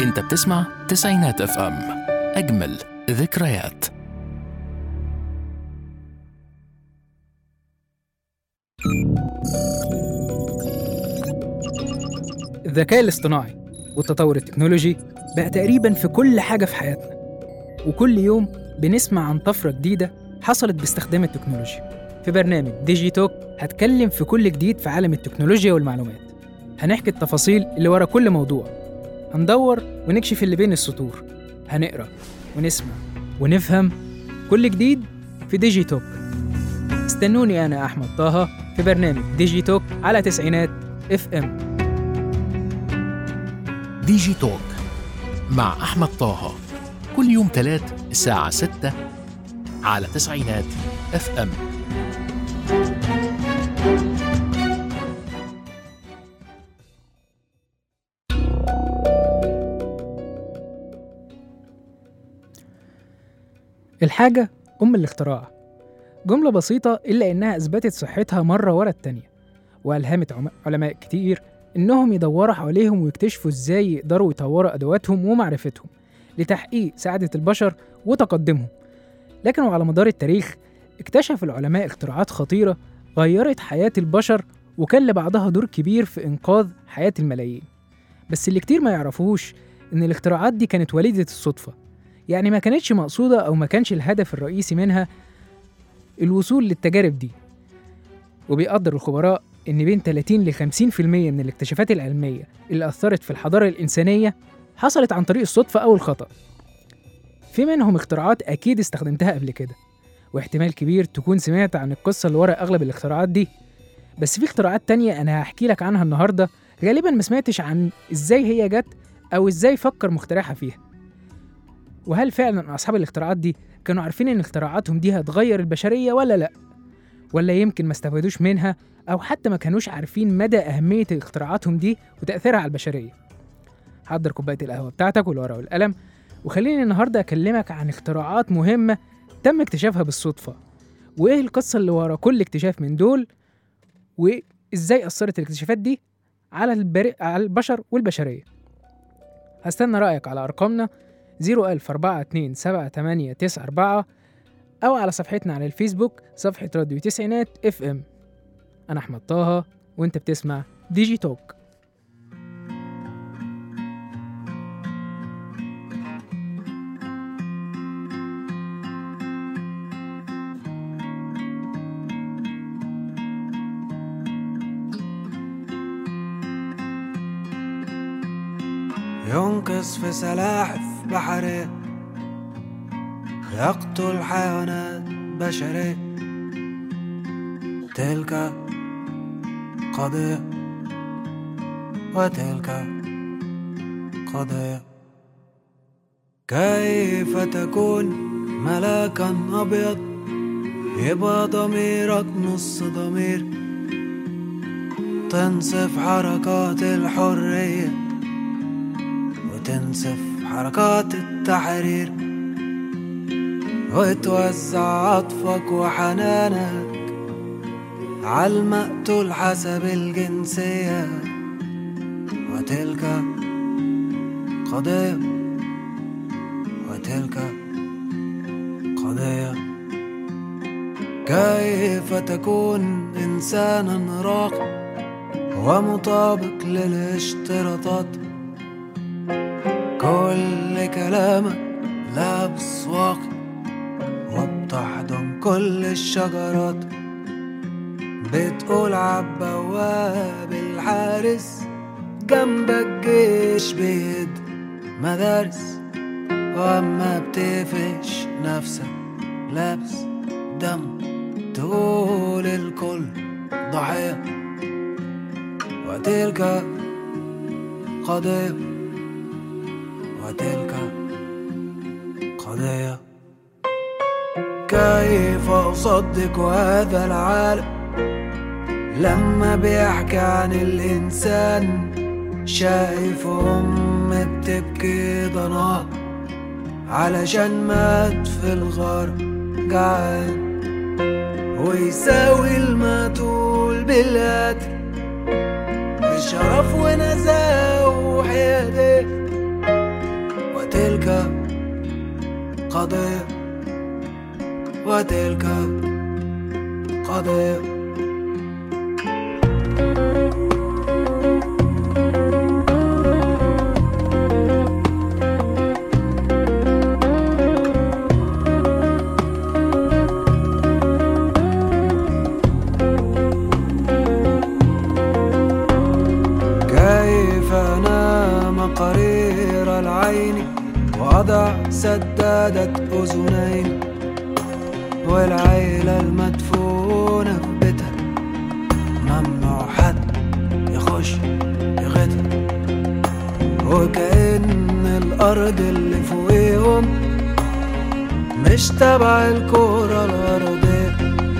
انت بتسمع تسعينات اف ام اجمل ذكريات الذكاء الاصطناعي والتطور التكنولوجي بقى تقريبا في كل حاجة في حياتنا وكل يوم بنسمع عن طفرة جديدة حصلت باستخدام التكنولوجيا في برنامج ديجي توك هتكلم في كل جديد في عالم التكنولوجيا والمعلومات هنحكي التفاصيل اللي ورا كل موضوع هندور ونكشف اللي بين السطور هنقرا ونسمع ونفهم كل جديد في ديجي توك استنوني أنا أحمد طه في برنامج ديجي توك على تسعينات اف ام ديجي توك مع احمد طه كل يوم تلات الساعة 6 على تسعينات اف ام الحاجة أم الاختراع جملة بسيطة إلا إنها أثبتت صحتها مرة ورا التانية وألهمت عم- علماء كتير إنهم يدوروا حواليهم ويكتشفوا إزاي يقدروا يطوروا أدواتهم ومعرفتهم لتحقيق سعادة البشر وتقدمهم لكن وعلى مدار التاريخ اكتشف العلماء اختراعات خطيرة غيرت حياة البشر وكان لبعضها دور كبير في إنقاذ حياة الملايين بس اللي كتير ما يعرفوش إن الاختراعات دي كانت وليدة الصدفة يعني ما كانتش مقصودة أو ما كانش الهدف الرئيسي منها الوصول للتجارب دي وبيقدر الخبراء إن بين 30 ل 50% من الاكتشافات العلمية اللي أثرت في الحضارة الإنسانية حصلت عن طريق الصدفة أو الخطأ في منهم اختراعات أكيد استخدمتها قبل كده واحتمال كبير تكون سمعت عن القصة اللي ورا أغلب الاختراعات دي بس في اختراعات تانية أنا هحكي لك عنها النهاردة غالبا ما سمعتش عن إزاي هي جت أو إزاي فكر مخترعها فيها وهل فعلا أصحاب الاختراعات دي كانوا عارفين إن اختراعاتهم دي هتغير البشرية ولا لأ؟ ولا يمكن ما استفادوش منها أو حتى ما كانوش عارفين مدى أهمية اختراعاتهم دي وتأثيرها على البشرية حضر كوباية القهوة بتاعتك والورقة والقلم وخليني النهاردة أكلمك عن اختراعات مهمة تم اكتشافها بالصدفة وإيه القصة اللي ورا كل اكتشاف من دول وإزاي أثرت الاكتشافات دي على, البر... على البشر والبشرية هستنى رأيك على أرقامنا 010427894 أو على صفحتنا على الفيسبوك صفحة راديو تسعينات اف ام أنا أحمد طه وأنت بتسمع ديجي توك ينقص في سلاحف بحرية يقتل حيوانات بشرية تلك قضية وتلك قضية كيف تكون ملاكا أبيض يبقى ضميرك نص ضمير تنصف حركات الحريه وتنسف حركات التحرير وتوزع عطفك وحنانك عالمقتول حسب الجنسية وتلك قضية وتلك قضية كيف تكون إنسانا راقي ومطابق للاشتراطات كل كلامك لابس واقي وبتحضن كل الشجرات بتقول عالبواب الحارس جنبك جيش بيد مدارس واما بتقفش نفسك لابس دم تقول الكل ضحية وتلك قضيه وتلك قضية كيف أصدق هذا العالم لما بيحكي عن الإنسان شايف أم بتبكي ضناها علشان مات في الغار جعان ويساوي المقتول بالقتل بشرف ونزاهة وحيادية قضية وتلك قضية كيف أنام قرير العين وأضع سدادة أذنين والعيلة المدفونة في بيتها ممنوع حد يخش يغتها وكأن الأرض اللي فوقيهم مش تبع الكرة الأرضية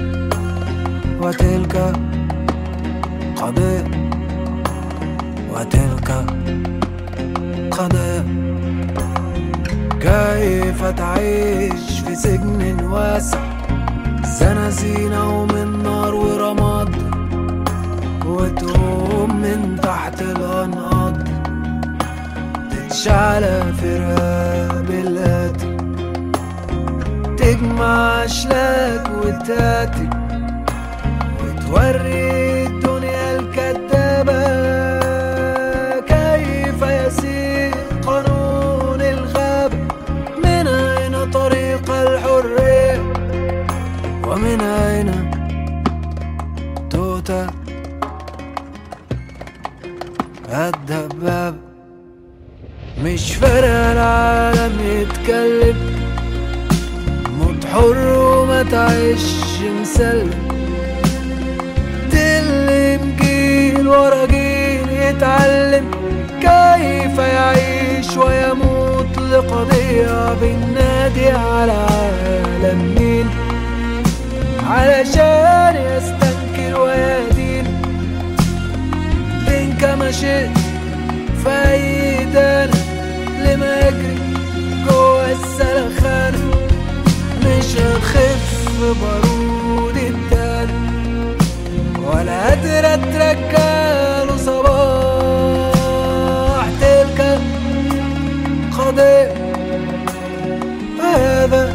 وتلك قضية وتلك قضية كيف تعيش في سجن واسع زنازينة ومن نار ورماد وتقوم من تحت الأنقاض تتشعلى في رقاب القاتل تجمع أشلاك وتاتي وتوري الدنيا الكدابة كيف يسير قانون الغابة من أين طريق الحرية ومن أين توتا الدبابة مش فارقة العالم يتكلم موت حر وما تعيش مسلم تلم جيل ورا جيل يتعلم كيف يعيش ويموت لقضية بالنادي على عالم مين علشان يستنكر ويدين بين كما شئت فايدان لما يجري جوا السلخانة مش هتخف بارود التاني ولا قادرة ترجعله صباح تلك قضية هذا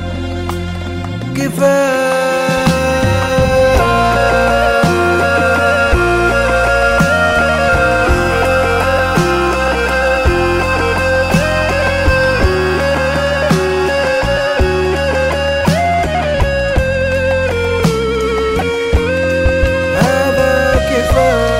كفاية هذا كفاية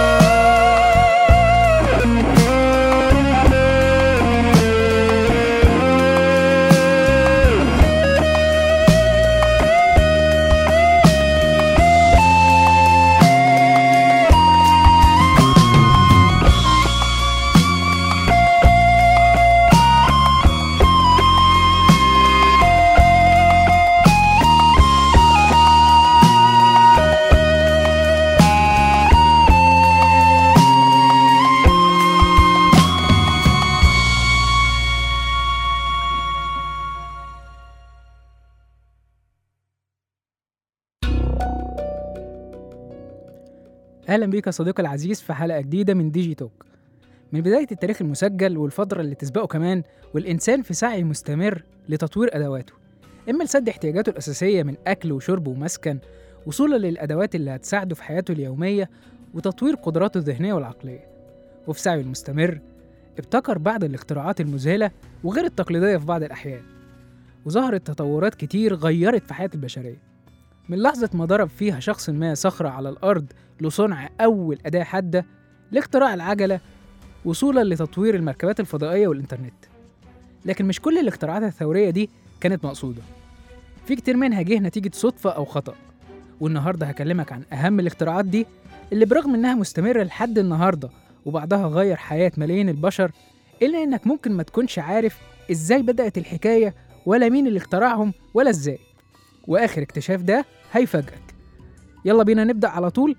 اهلا بيك يا صديقي العزيز في حلقه جديده من ديجي توك من بدايه التاريخ المسجل والفتره اللي تسبقه كمان والانسان في سعي مستمر لتطوير ادواته اما لسد احتياجاته الاساسيه من اكل وشرب ومسكن وصولا للادوات اللي هتساعده في حياته اليوميه وتطوير قدراته الذهنيه والعقليه وفي سعيه المستمر ابتكر بعض الاختراعات المذهله وغير التقليديه في بعض الاحيان وظهرت تطورات كتير غيرت في حياه البشريه من لحظة ما ضرب فيها شخص ما صخرة على الأرض لصنع أول أداة حادة لاختراع العجلة وصولا لتطوير المركبات الفضائية والإنترنت لكن مش كل الاختراعات الثورية دي كانت مقصودة في كتير منها جه نتيجة صدفة أو خطأ والنهاردة هكلمك عن أهم الاختراعات دي اللي برغم إنها مستمرة لحد النهاردة وبعدها غير حياة ملايين البشر إلا إنك ممكن ما تكونش عارف إزاي بدأت الحكاية ولا مين اللي اخترعهم ولا إزاي واخر اكتشاف ده هيفاجئك يلا بينا نبدا على طول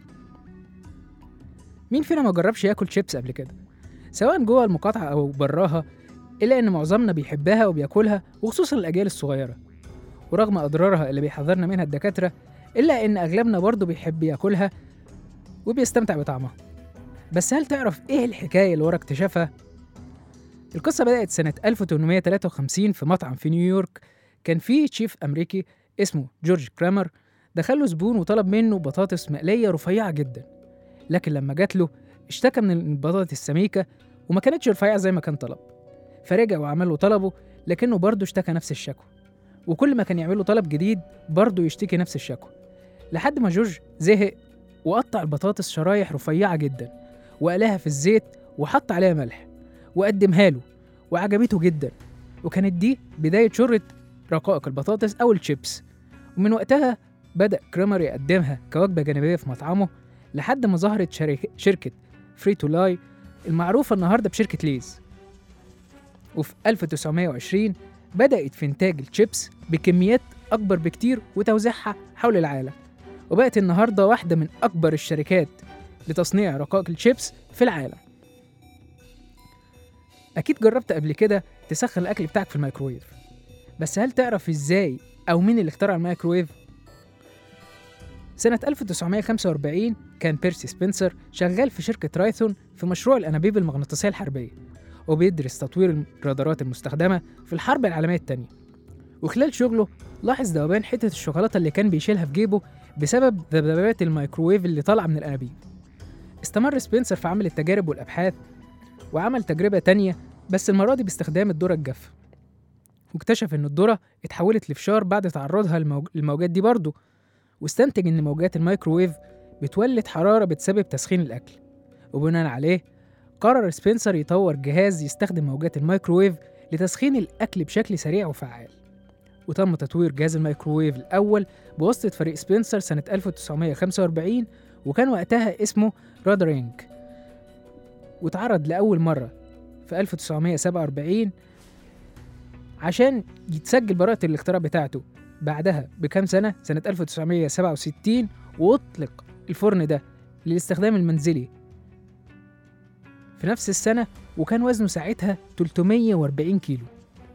مين فينا ما جربش ياكل شيبس قبل كده سواء جوه المقاطعه او براها الا ان معظمنا بيحبها وبياكلها وخصوصا الاجيال الصغيره ورغم اضرارها اللي بيحذرنا منها الدكاتره الا ان اغلبنا برضه بيحب ياكلها وبيستمتع بطعمها بس هل تعرف ايه الحكايه اللي ورا اكتشافها القصه بدات سنه 1853 في مطعم في نيويورك كان في تشيف أمريكي اسمه جورج كرامر دخله زبون وطلب منه بطاطس مقلية رفيعة جدا لكن لما جات له اشتكى من البطاطس السميكة وما كانتش رفيعة زي ما كان طلب فرجع وعمل له طلبه لكنه برضه اشتكى نفس الشكوى وكل ما كان يعمل له طلب جديد برضه يشتكي نفس الشكوى لحد ما جورج زهق وقطع البطاطس شرايح رفيعة جدا وقلاها في الزيت وحط عليها ملح وقدمها له وعجبته جدا وكانت دي بداية شهرة رقائق البطاطس أو الشيبس ومن وقتها بدأ كرامر يقدمها كوجبة جانبية في مطعمه لحد ما ظهرت شركة, شركة فري تو لاي المعروفة النهاردة بشركة ليز وفي 1920 بدأت في إنتاج الشيبس بكميات أكبر بكتير وتوزيعها حول العالم وبقت النهاردة واحدة من أكبر الشركات لتصنيع رقائق الشيبس في العالم أكيد جربت قبل كده تسخن الأكل بتاعك في الميكرويف بس هل تعرف إزاي أو مين اللي اخترع الميكرويف؟ سنة 1945 كان بيرسي سبنسر شغال في شركة رايثون في مشروع الأنابيب المغناطيسية الحربية وبيدرس تطوير الرادارات المستخدمة في الحرب العالمية التانية وخلال شغله لاحظ ذوبان حتة الشوكولاتة اللي كان بيشيلها في جيبه بسبب ذبذبات الميكروويف اللي طالعة من الأنابيب استمر سبنسر في عمل التجارب والأبحاث وعمل تجربة تانية بس المرة دي باستخدام الذرة الجافة واكتشف إن الذرة اتحولت لفشار بعد تعرضها للموج- للموجات دي برضه واستنتج إن موجات الميكروويف بتولد حرارة بتسبب تسخين الأكل وبناء عليه قرر سبنسر يطور جهاز يستخدم موجات الميكروويف لتسخين الأكل بشكل سريع وفعال وتم تطوير جهاز الميكروويف الأول بواسطة فريق سبنسر سنة 1945 وكان وقتها اسمه رادرينج واتعرض لأول مرة في 1947 عشان يتسجل براءة الاختراع بتاعته بعدها بكام سنة سنة 1967 وأطلق الفرن ده للاستخدام المنزلي في نفس السنة وكان وزنه ساعتها 340 كيلو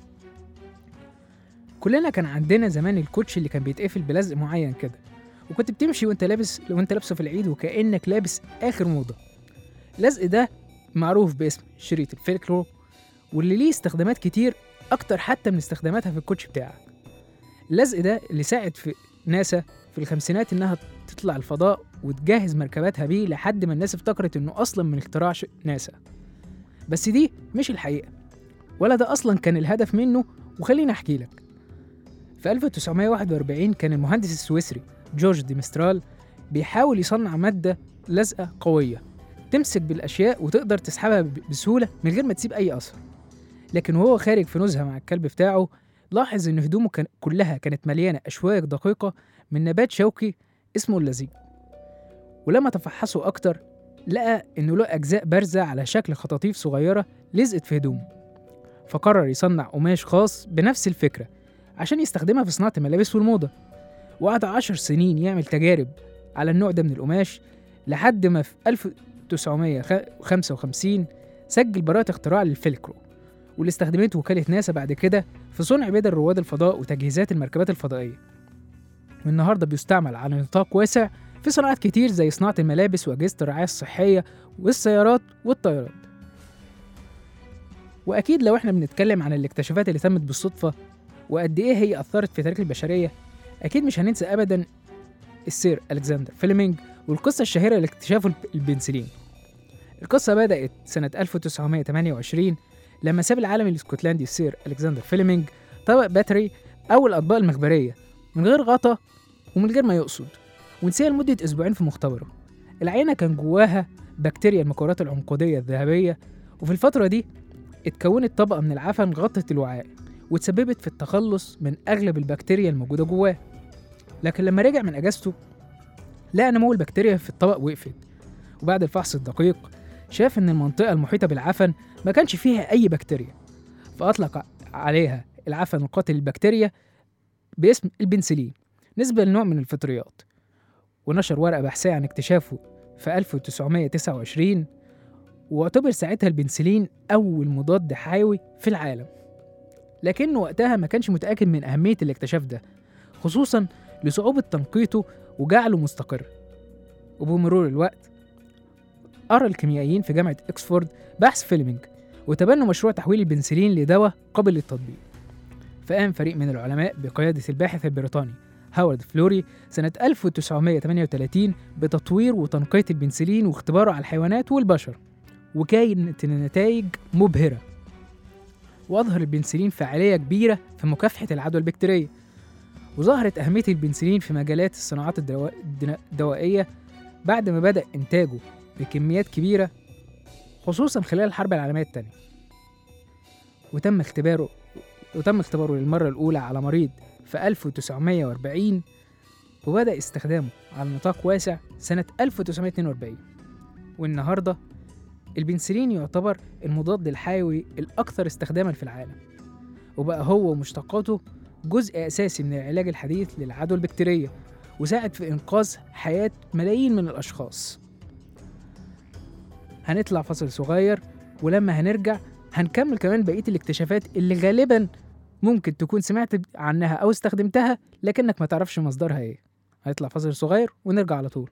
كلنا كان عندنا زمان الكوتش اللي كان بيتقفل بلزق معين كده وكنت بتمشي وانت لابس وانت لابسه في العيد وكأنك لابس آخر موضة اللزق ده معروف باسم شريط الفيلكرو واللي ليه استخدامات كتير أكتر حتى من استخداماتها في الكوتش بتاعك اللزق ده اللي ساعد في ناسا في الخمسينات إنها تطلع الفضاء وتجهز مركباتها بيه لحد ما الناس افتكرت إنه أصلا من اختراع ش- ناسا بس دي مش الحقيقة ولا ده أصلا كان الهدف منه وخليني أحكي لك في 1941 كان المهندس السويسري جورج ديمسترال بيحاول يصنع مادة لازقة قوية تمسك بالأشياء وتقدر تسحبها ب- بسهولة من غير ما تسيب أي أثر لكن وهو خارج في نزهة مع الكلب بتاعه لاحظ إن هدومه كان كلها كانت مليانة أشواك دقيقة من نبات شوكي اسمه اللزيج ولما تفحصه أكتر لقى إنه له أجزاء بارزة على شكل خطاطيف صغيرة لزقت في هدومه فقرر يصنع قماش خاص بنفس الفكرة عشان يستخدمها في صناعة الملابس والموضة وقعد عشر سنين يعمل تجارب على النوع ده من القماش لحد ما في 1955 سجل براءة اختراع للفيلكرو واللي استخدمته وكالة ناسا بعد كده في صنع بدل رواد الفضاء وتجهيزات المركبات الفضائية والنهاردة بيستعمل على نطاق واسع في صناعات كتير زي صناعة الملابس وأجهزة الرعاية الصحية والسيارات والطيارات وأكيد لو احنا بنتكلم عن الاكتشافات اللي تمت بالصدفة وقد إيه هي أثرت في تاريخ البشرية أكيد مش هننسى أبدا السير ألكسندر فيلمينج والقصة الشهيرة لاكتشاف الب- البنسلين القصة بدأت سنة 1928 لما ساب العالم الاسكتلندي السير ألكسندر فيلمينج طبق باتري أو الأطباق المخبرية من غير غطا ومن غير ما يقصد ونسيها لمدة أسبوعين في مختبره العينة كان جواها بكتيريا المكورات العنقودية الذهبية وفي الفترة دي اتكونت طبقة من العفن غطت الوعاء وتسببت في التخلص من أغلب البكتيريا الموجودة جواه لكن لما رجع من أجازته لقى نمو البكتيريا في الطبق وقفت وبعد الفحص الدقيق شاف إن المنطقة المحيطة بالعفن ما كانش فيها أي بكتيريا فأطلق عليها العفن القاتل للبكتيريا باسم البنسلين نسبة لنوع من الفطريات ونشر ورقة بحثية عن اكتشافه في 1929 واعتبر ساعتها البنسلين أول مضاد حيوي في العالم لكنه وقتها ما كانش متأكد من أهمية الاكتشاف ده خصوصا لصعوبة تنقيته وجعله مستقر وبمرور الوقت أرى الكيميائيين في جامعة إكسفورد بحث فيلمينج وتبنوا مشروع تحويل البنسلين لدواء قابل للتطبيق فقام فريق من العلماء بقيادة الباحث البريطاني هاورد فلوري سنة 1938 بتطوير وتنقية البنسلين واختباره على الحيوانات والبشر وكانت النتائج مبهرة وأظهر البنسلين فعالية كبيرة في مكافحة العدوى البكتيرية وظهرت أهمية البنسلين في مجالات الصناعات الدوا- الدنا- الدوائية بعد ما بدأ إنتاجه بكميات كبيرة خصوصا خلال الحرب العالمية الثانية وتم اختباره وتم اختباره للمرة الأولى على مريض في 1940 وبدأ استخدامه على نطاق واسع سنة 1942 والنهاردة البنسلين يعتبر المضاد الحيوي الأكثر استخداما في العالم وبقى هو ومشتقاته جزء أساسي من العلاج الحديث للعدوى البكتيرية وساعد في إنقاذ حياة ملايين من الأشخاص هنطلع فاصل صغير ولما هنرجع هنكمل كمان بقية الاكتشافات اللي غالبا ممكن تكون سمعت عنها أو استخدمتها لكنك ما تعرفش مصدرها ايه هنطلع فاصل صغير ونرجع على طول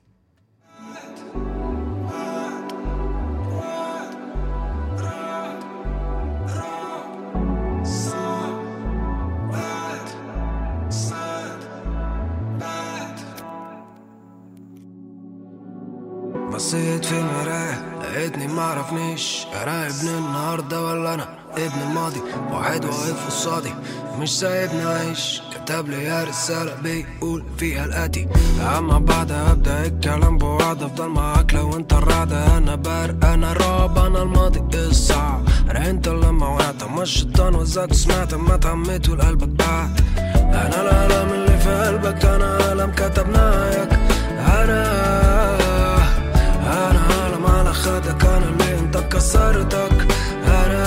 بصيت في المراية لقيتني معرفنيش انا ابن النهاردة ولا انا ابن الماضي واحد واقف قصادي مش سايبني اعيش كتب لي يا رسالة بيقول فيها الاتي اما بعد ابدا الكلام بوعد افضل معاك لو انت الرعدة انا بارق انا راب انا الماضي الصعب انا انت لما وقعت اما الشيطان وزاك سمعت اما اتعميت والقلبك بعد انا الالم اللي في قلبك انا الم كتبناك انا انا عالم على خدك انا اللي انت كسرتك انا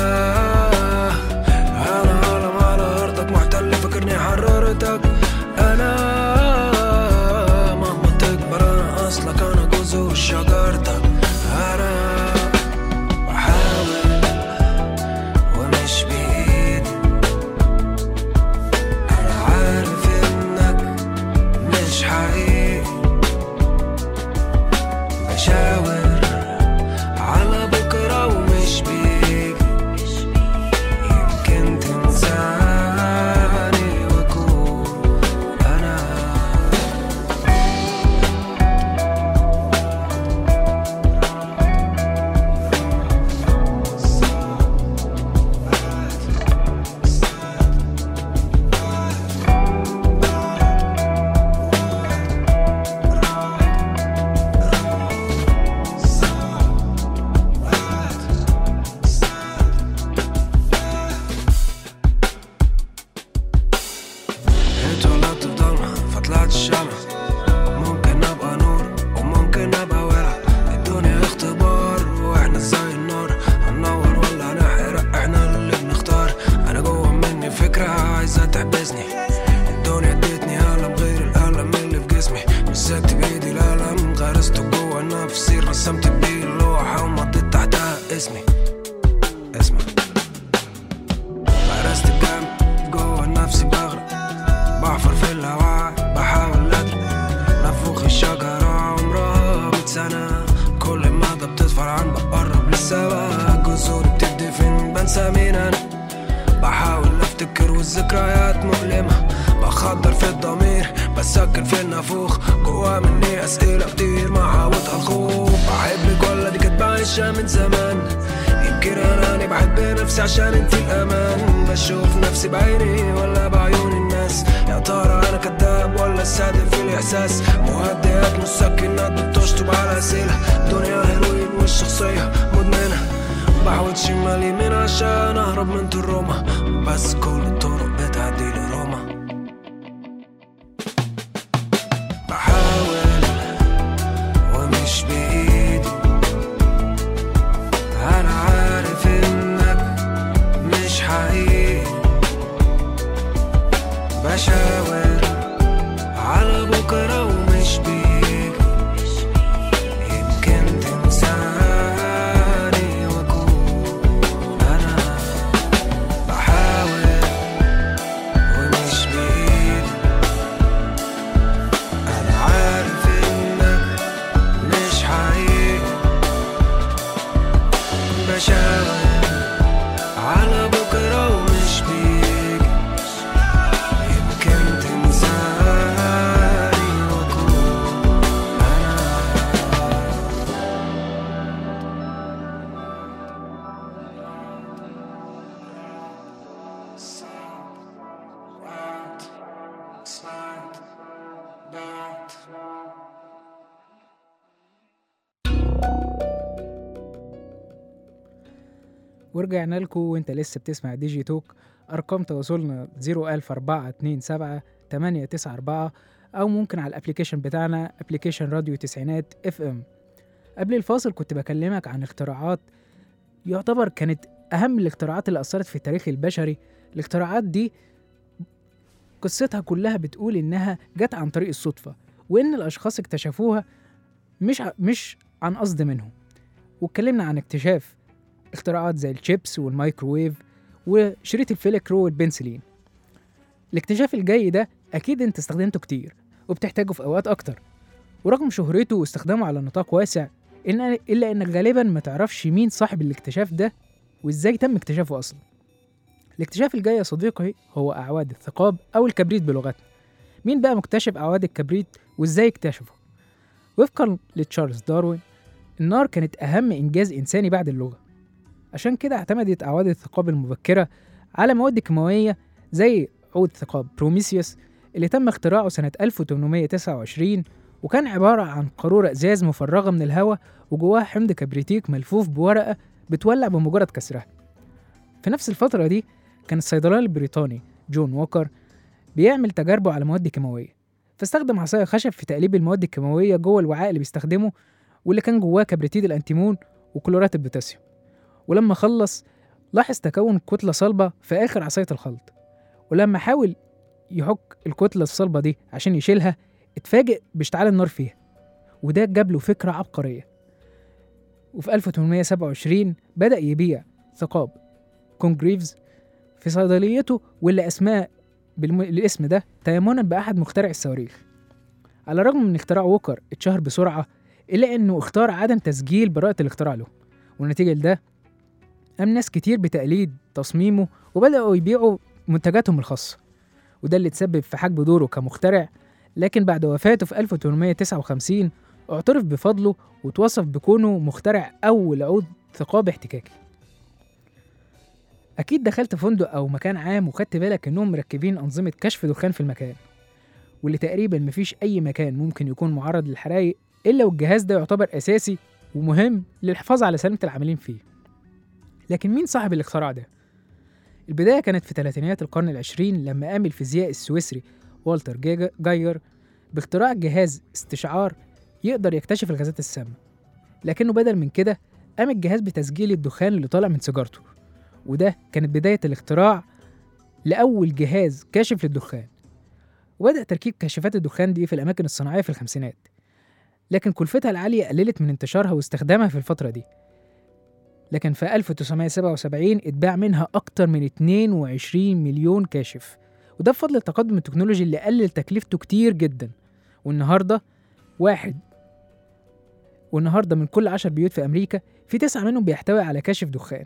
انا عالم على ارضك محتل فكرني حررتك انا مهما تكبر انا اصلك انا جذور شجرتك انا بحاول ومش بايدي انا عارف انك مش حقيقي بشاور على بكرة ومش بيجي يمكن تنساني واكون انا اتولدت في ضلمة فطلعت الشمع ممكن ابقى نور وممكن ابقى ولع الدنيا اختبار واحنا زي النار هننور ولا هنحرق احنا اللي بنختار انا جوه مني فكرة عايزة تحبسني الدنيا ادتني قلم غير القلم اللي في جسمي مسكت بايدي القلم غرسته جوه نفسي رسمت بيه اللوحة ومضيت تحتها اسمي اسمع غرست الجنب جوه نفسي بغرق بحفر في الهواء بحاول ادري نفوخ الشجرة عمرها مية سنة كل ما ده بتدفر عن بقرب للسما جذوري بتدفن بنسى مين انا بحاول افتكر والذكريات مؤلمة بخدر في الضمير بسكن في النافوخ جوا مني اسئلة كتير ما عودها الخوف بحبك ولا دي كانت بعيشها من زمان يمكن اناني بحب نفسي عشان انت الامان بشوف نفسي بعيني ولا بعيون الناس يا ترى انا كذاب ولا صادق في الاحساس مهدئات مسكنات بتشطب على اسئله دنيا هيروين والشخصيه مدمنه بحاول شمال يمين عشان اهرب من تروما بس كل الطرق بتعدي لروما بحاول ومش بايدي انا عارف انك مش حقيقي بشاور على بكرة ومش بيجي يمكن تنساني واكون انا بحاول ومش بايدي انا عارف انك مش حقيقي بشاور على بكرة ومش بيجي ورجعنا لكم وانت لسه بتسمع دي جي توك ارقام تواصلنا 00427 894 او ممكن على الابليكيشن بتاعنا ابليكيشن راديو تسعينات اف ام قبل الفاصل كنت بكلمك عن اختراعات يعتبر كانت اهم الاختراعات اللي اثرت في التاريخ البشري الاختراعات دي قصتها كلها بتقول انها جت عن طريق الصدفه وان الاشخاص اكتشفوها مش ع- مش عن قصد منهم واتكلمنا عن اكتشاف اختراعات زي الشيبس والمايكروويف وشريط الفيلكرو والبنسلين الاكتشاف الجاي ده اكيد انت استخدمته كتير وبتحتاجه في اوقات اكتر ورغم شهرته واستخدامه على نطاق واسع إن الا انك غالبا ما تعرفش مين صاحب الاكتشاف ده وازاي تم اكتشافه اصلا الاكتشاف الجاي يا صديقي هو اعواد الثقاب او الكبريت بلغتنا مين بقى مكتشف اعواد الكبريت وازاي اكتشفه وفقا لتشارلز داروين النار كانت اهم انجاز انساني بعد اللغه عشان كده اعتمدت اعواد الثقاب المبكره على مواد كيماويه زي عود ثقاب بروميسيوس اللي تم اختراعه سنة 1829 وكان عبارة عن قارورة إزاز مفرغة من الهواء وجواها حمض كبريتيك ملفوف بورقة بتولع بمجرد كسرها في نفس الفترة دي كان الصيدلاني البريطاني جون ووكر بيعمل تجاربه على مواد كيماوية فاستخدم عصاية خشب في تقليب المواد الكيماوية جوه الوعاء اللي بيستخدمه واللي كان جواه كبريتيد الأنتيمون وكلورات البوتاسيوم ولما خلص لاحظ تكون كتلة صلبة في آخر عصاية الخلط ولما حاول يحك الكتلة الصلبة دي عشان يشيلها اتفاجئ باشتعال النار فيها وده جاب له فكرة عبقرية وفي 1827 بدأ يبيع ثقاب كونجريفز في صيدليته واللي أسماه بالم... الاسم ده تيمنا بأحد مخترع الصواريخ على الرغم من اختراع ووكر اتشهر بسرعة إلا إنه اختار عدم تسجيل براءة الاختراع له والنتيجة لده قام ناس كتير بتقليد تصميمه وبدأوا يبيعوا منتجاتهم الخاصة وده اللي تسبب في حجب دوره كمخترع لكن بعد وفاته في 1859 اعترف بفضله وتوصف بكونه مخترع أول عود ثقاب احتكاكي أكيد دخلت فندق أو مكان عام وخدت بالك إنهم مركبين أنظمة كشف دخان في المكان واللي تقريبا مفيش أي مكان ممكن يكون معرض للحرايق إلا والجهاز ده يعتبر أساسي ومهم للحفاظ على سلامة العاملين فيه لكن مين صاحب الاختراع ده؟ البداية كانت في ثلاثينيات القرن العشرين لما قام الفيزيائي السويسري والتر جيجا- جاير باختراع جهاز استشعار يقدر يكتشف الغازات السامة لكنه بدل من كده قام الجهاز بتسجيل الدخان اللي طالع من سيجارته وده كانت بداية الاختراع لأول جهاز كاشف للدخان وبدأ تركيب كاشفات الدخان دي في الأماكن الصناعية في الخمسينات لكن كلفتها العالية قللت من انتشارها واستخدامها في الفترة دي لكن في 1977 اتباع منها أكتر من 22 مليون كاشف وده بفضل التقدم التكنولوجي اللي قلل تكلفته كتير جدا والنهارده واحد والنهارده من كل عشر بيوت في أمريكا في تسعة منهم بيحتوي على كاشف دخان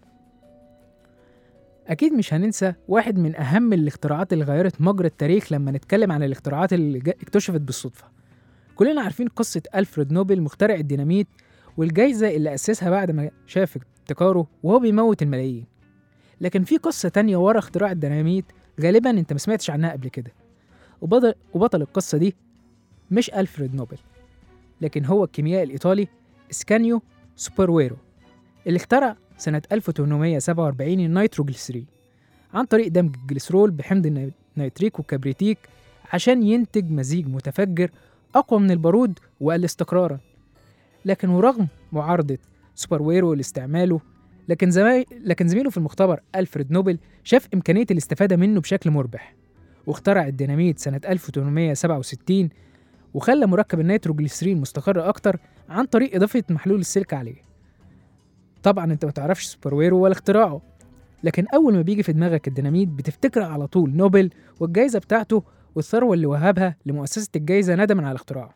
أكيد مش هننسى واحد من أهم الاختراعات اللي غيرت مجرى التاريخ لما نتكلم عن الاختراعات اللي جا- اكتشفت بالصدفة كلنا عارفين قصة ألفريد نوبل مخترع الديناميت والجايزة اللي أسسها بعد ما شاف ابتكاره وهو بيموت الملايين لكن في قصة تانية ورا اختراع الديناميت غالبا انت ما سمعتش عنها قبل كده وبطل, وبطل القصة دي مش ألفريد نوبل لكن هو الكيميائي الإيطالي اسكانيو سوبرويرو اللي اخترع سنة 1847 النيتروجليسرين عن طريق دمج الجليسرول بحمض الني- النيتريك والكبريتيك عشان ينتج مزيج متفجر أقوى من البارود وأقل استقرارا لكن ورغم معارضة سوبرويرو لاستعماله لكن زماي... لكن زميله في المختبر ألفريد نوبل شاف إمكانية الاستفادة منه بشكل مربح واخترع الديناميت سنة 1867 وخلى مركب النيتروجليسرين مستقر أكتر عن طريق إضافة محلول السلك عليه طبعا انت ما تعرفش سوبرويرو ولا اختراعه لكن أول ما بيجي في دماغك الديناميت بتفتكر على طول نوبل والجايزة بتاعته والثروة اللي وهبها لمؤسسة الجايزة ندما على اختراعه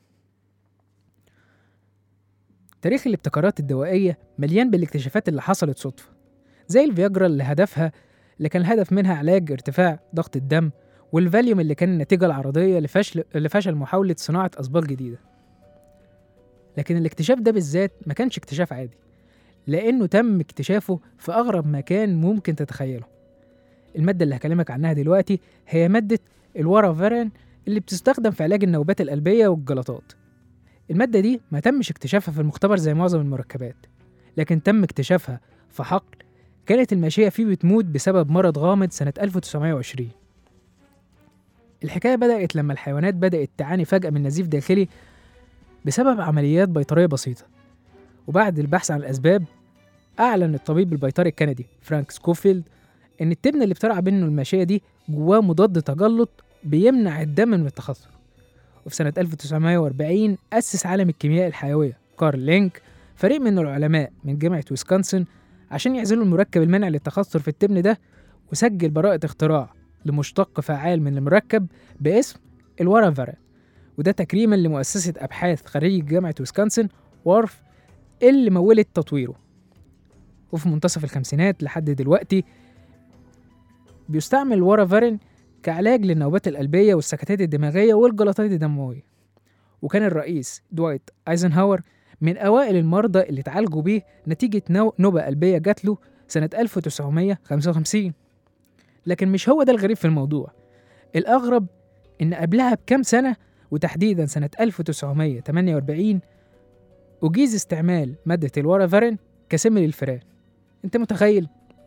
تاريخ الابتكارات الدوائية مليان بالاكتشافات اللي حصلت صدفة زي الفياجرا اللي هدفها اللي كان الهدف منها علاج ارتفاع ضغط الدم والفاليوم اللي كان النتيجة العرضية لفشل لفشل محاولة صناعة أصباغ جديدة لكن الاكتشاف ده بالذات ما كانش اكتشاف عادي لأنه تم اكتشافه في أغرب مكان ممكن تتخيله المادة اللي هكلمك عنها دلوقتي هي مادة الورافيرين اللي بتستخدم في علاج النوبات القلبية والجلطات المادة دي ما تمش اكتشافها في المختبر زي معظم المركبات لكن تم اكتشافها في حقل كانت الماشية فيه بتموت بسبب مرض غامض سنة 1920 الحكاية بدأت لما الحيوانات بدأت تعاني فجأة من نزيف داخلي بسبب عمليات بيطرية بسيطة وبعد البحث عن الأسباب أعلن الطبيب البيطري الكندي فرانك سكوفيلد إن التبن اللي بترعى بينه الماشية دي جواه مضاد تجلط بيمنع الدم من التخثر وفي سنة 1940 أسس عالم الكيمياء الحيوية كارل لينك فريق من العلماء من جامعة ويسكونسن عشان يعزلوا المركب المانع للتخثر في التبن ده وسجل براءة اختراع لمشتق فعال من المركب باسم الورافارين وده تكريما لمؤسسة أبحاث خريج جامعة ويسكونسن وارف اللي مولت تطويره وفي منتصف الخمسينات لحد دلوقتي بيستعمل الورافارين كعلاج للنوبات القلبية والسكتات الدماغية والجلطات الدموية وكان الرئيس دوايت ايزنهاور من أوائل المرضى اللي اتعالجوا بيه نتيجة نو- نوبة قلبية جات له سنة 1955 لكن مش هو ده الغريب في الموضوع الأغرب إن قبلها بكام سنة وتحديدا سنة 1948 أجيز استعمال مادة الورافارين كسم للفئران أنت متخيل؟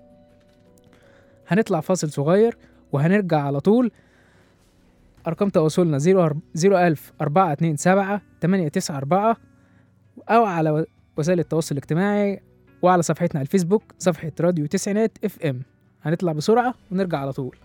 هنطلع فاصل صغير وهنرجع على طول أرقام تواصلنا 01000 427 894 أو على و- وسائل التواصل الاجتماعي وعلى صفحتنا على الفيسبوك صفحة راديو تسعينات اف ام هنطلع بسرعة ونرجع على طول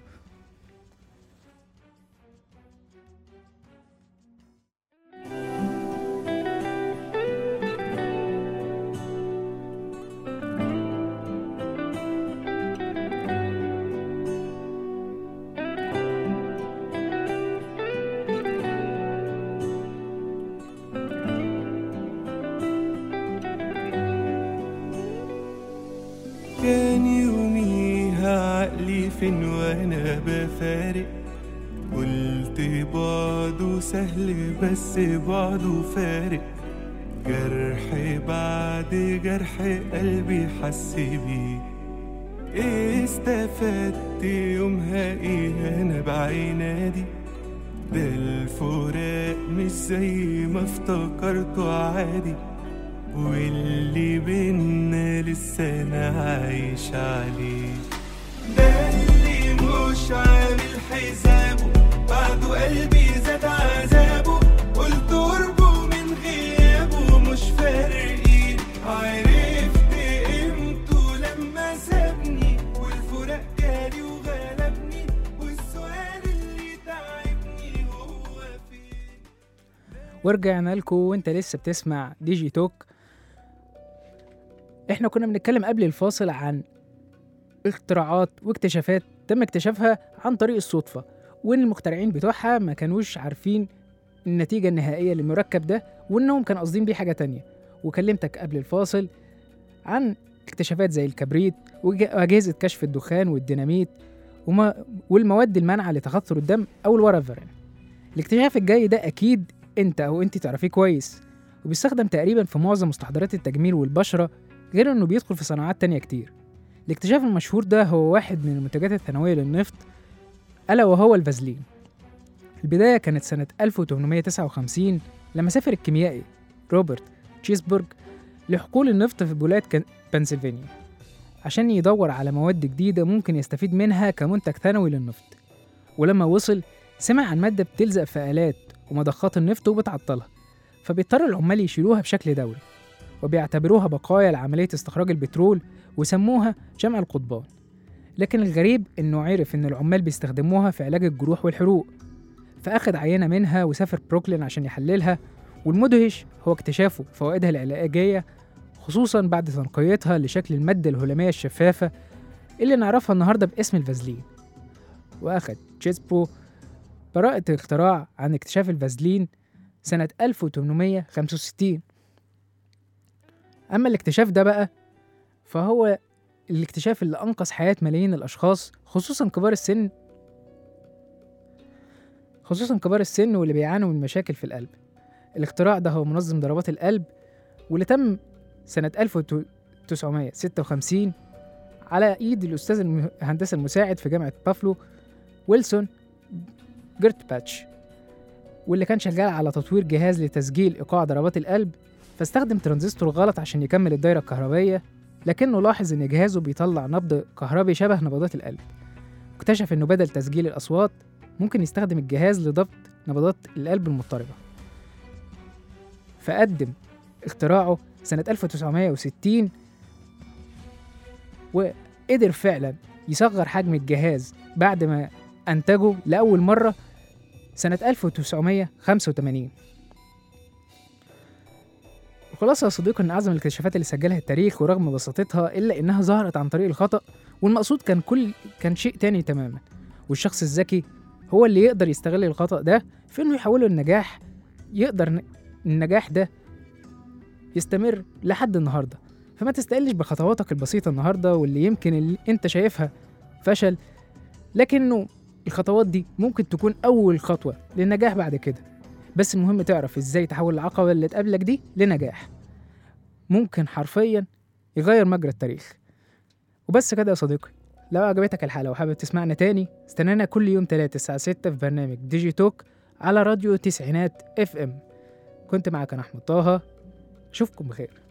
كان يوميها عقلي فين وانا بفارق قلت بعده سهل بس بعده فارق جرح بعد جرح قلبي حس بيه استفدت يومها ايه انا بعينادي ده الفراق مش زي ما افتكرته عادي واللي بينا لسه انا عايش عليه ده اللي مش عامل حسابه بعده قلبي زاد عذابه قلت قربه من غيابه مش فارقين عرفت قيمته لما سابني والفراق جالي وغلبني والسؤال اللي تعبني هو فين ورجعنا لكم وانت لسه بتسمع دي جي توك احنا كنا بنتكلم قبل الفاصل عن اختراعات واكتشافات تم اكتشافها عن طريق الصدفة وان المخترعين بتوعها ما كانوش عارفين النتيجة النهائية للمركب ده وانهم كانوا قاصدين بيه حاجة تانية وكلمتك قبل الفاصل عن اكتشافات زي الكبريت وج- وأجهزة كشف الدخان والديناميت وما والمواد المانعة لتخثر الدم أو الورافرين الاكتشاف الجاي ده أكيد أنت أو أنت تعرفيه كويس وبيستخدم تقريبا في معظم مستحضرات التجميل والبشرة غير إنه بيدخل في صناعات تانية كتير الاكتشاف المشهور ده هو واحد من المنتجات الثانوية للنفط ألا وهو الفازلين البداية كانت سنة 1859 لما سافر الكيميائي روبرت تشيسبرج لحقول النفط في ولاية كان- بنسلفانيا عشان يدور على مواد جديدة ممكن يستفيد منها كمنتج ثانوي للنفط ولما وصل سمع عن مادة بتلزق في آلات ومضخات النفط وبتعطلها فبيضطر العمال يشيلوها بشكل دوري وبيعتبروها بقايا لعملية استخراج البترول وسموها جمع القضبان لكن الغريب إنه عرف إن العمال بيستخدموها في علاج الجروح والحروق فأخد عينة منها وسافر بروكلين عشان يحللها والمدهش هو اكتشافه فوائدها العلاجية خصوصا بعد تنقيتها لشكل المادة الهلامية الشفافة اللي نعرفها النهاردة باسم الفازلين وأخد تشيسبرو براءة الاختراع عن اكتشاف الفازلين سنة 1865 أما الاكتشاف ده بقى فهو الاكتشاف اللي أنقذ حياة ملايين الأشخاص خصوصا كبار السن خصوصا كبار السن واللي بيعانوا من مشاكل في القلب الاختراع ده هو منظم ضربات القلب واللي تم سنة 1956 على إيد الأستاذ الم- الهندسة المساعد في جامعة بافلو ويلسون جيرت باتش واللي كان شغال على تطوير جهاز لتسجيل إيقاع ضربات القلب فاستخدم ترانزستور غلط عشان يكمل الدايرة الكهربائية لكنه لاحظ إن جهازه بيطلع نبض كهربي شبه نبضات القلب اكتشف إنه بدل تسجيل الأصوات ممكن يستخدم الجهاز لضبط نبضات القلب المضطربة فقدم اختراعه سنة 1960 وقدر فعلا يصغر حجم الجهاز بعد ما أنتجه لأول مرة سنة 1985 الخلاصة يا صديقي إن أعظم الاكتشافات اللي سجلها التاريخ ورغم بساطتها إلا إنها ظهرت عن طريق الخطأ والمقصود كان كل كان شيء تاني تماما والشخص الذكي هو اللي يقدر يستغل الخطأ ده في إنه يحوله لنجاح يقدر ن- النجاح ده يستمر لحد النهارده فما تستقلش بخطواتك البسيطة النهارده واللي يمكن اللي أنت شايفها فشل لكنه الخطوات دي ممكن تكون أول خطوة للنجاح بعد كده بس المهم تعرف إزاي تحول العقبة اللي تقابلك دي لنجاح ممكن حرفيا يغير مجرى التاريخ وبس كده يا صديقي لو عجبتك الحلقة وحابب تسمعنا تاني استنانا كل يوم تلاتة الساعة ستة في برنامج ديجي توك على راديو تسعينات اف ام كنت معك أنا أحمد طه أشوفكم بخير